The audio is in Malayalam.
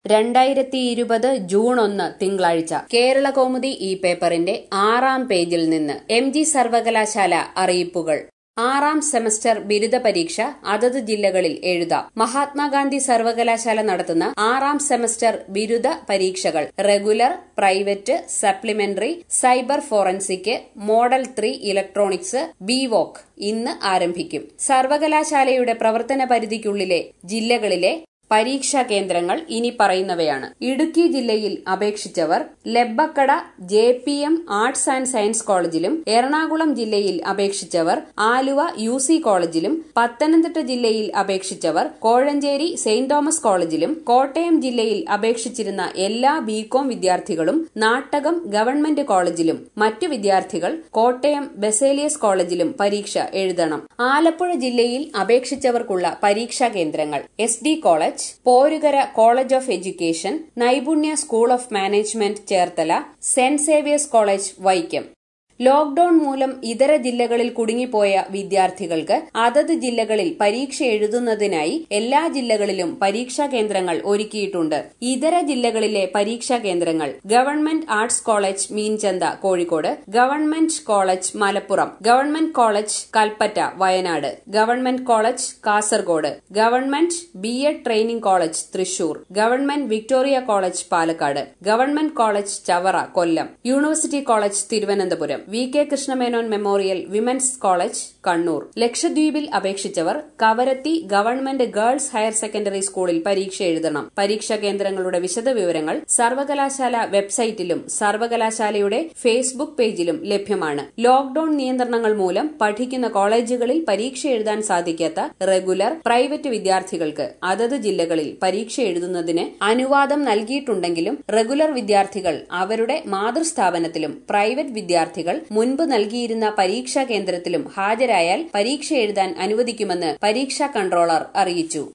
രണ്ടായിരത്തി ഇരുപത് ജൂൺ ഒന്ന് തിങ്കളാഴ്ച കേരള കൗമുദി ഈ പേപ്പറിന്റെ ആറാം പേജിൽ നിന്ന് എം ജി സർവകലാശാല അറിയിപ്പുകൾ ആറാം സെമസ്റ്റർ ബിരുദ പരീക്ഷ അതത് ജില്ലകളിൽ എഴുതാം മഹാത്മാഗാന്ധി സർവകലാശാല നടത്തുന്ന ആറാം സെമസ്റ്റർ ബിരുദ പരീക്ഷകൾ regular private supplementary cyber forensic model three electronics B Voc ഇന്ന് ആരംഭിക്കും സർവകലാശാലയുടെ പ്രവർത്തന പരിധിക്കുള്ളിലെ ജില്ലകളിലെ പരീക്ഷാ കേന്ദ്രങ്ങൾ ഇനി പറയുന്നവയാണ് ഇടുക്കി ജില്ലയിൽ അപേക്ഷിച്ചവർ ലെബക്കട J P M arts and science കോളേജിലും എറണാകുളം ജില്ലയിൽ അപേക്ഷിച്ചവർ ആലുവ യു സി കോളേജിലും പത്തനംതിട്ട ജില്ലയിൽ അപേക്ഷിച്ചവർ കോഴഞ്ചേരി സെയിന്റ് തോമസ് കോളേജിലും കോട്ടയം ജില്ലയിൽ അപേക്ഷിച്ചിരുന്ന എല്ലാ ബികോം വിദ്യാർത്ഥികളും നാട്ടകം ഗവൺമെന്റ് കോളേജിലും മറ്റു വിദ്യാർത്ഥികൾ കോട്ടയം ബെസേലിയസ് കോളേജിലും പരീക്ഷ എഴുതണം ആലപ്പുഴ ജില്ലയിൽ അപേക്ഷിച്ചവർക്കുള്ള പരീക്ഷാ കേന്ദ്രങ്ങൾ S D college Porukara college of education Naipunnya school of management Cherthala saint Xavier's college Vaikom lockdown മൂലം ഇതര ജില്ലകളിൽ കുടുങ്ങിപ്പോയ വിദ്യാർത്ഥികൾക്ക് അതത് ജില്ലകളിൽ പരീക്ഷ എഴുതുന്നതിനായി എല്ലാ ജില്ലകളിലും പരീക്ഷാ കേന്ദ്രങ്ങൾ ഒരുക്കിയിട്ടുണ്ട് ഇതര ജില്ലകളിലെ പരീക്ഷാ കേന്ദ്രങ്ങൾ government arts college Meenchantha Kozhikode government college Malappuram government college Kalpetta Wayanad government college Kasaragod government B Ed training college Thrissur government Victoria college Palakkad government college Chavara Kollam university college Thiruvananthapuram V K Krishna Menon memorial women's college Kannur ലക്ഷദ്വീപിൽ അപേക്ഷിച്ചവർ Kavaratti government girls higher secondary സ്കൂളിൽ പരീക്ഷ എഴുതണം പരീക്ഷാ കേന്ദ്രങ്ങളുടെ വിശദവിവരങ്ങൾ സർവകലാശാല വെബ്സൈറ്റിലും സർവകലാശാലയുടെ ഫേസ്ബുക്ക് പേജിലും ലഭ്യമാണ് ലോക്ഡൌൺ നിയന്ത്രണങ്ങൾ മൂലം പഠിക്കുന്ന കോളേജുകളിൽ പരീക്ഷ എഴുതാൻ സാധിക്കാത്ത റെഗുലർ പ്രൈവറ്റ് വിദ്യാർത്ഥികൾക്ക് അതത് ജില്ലകളിൽ പരീക്ഷ എഴുതുന്നതിന് അനുവാദം നൽകിയിട്ടുണ്ടെങ്കിലും റെഗുലർ വിദ്യാർത്ഥികൾ അവരുടെ മാതൃസ്ഥാപനത്തിലും പ്രൈവറ്റ് വിദ്യാർത്ഥികൾ മുൻപ് നൽകിയിരുന്ന പരീക്ഷാ കേന്ദ്രത്തിലും ഹാജരായാൽ പരീക്ഷ എഴുതാൻ അനുവദിക്കുമെന്ന് പരീക്ഷാ കൺട്രോളർ അറിയിച്ചു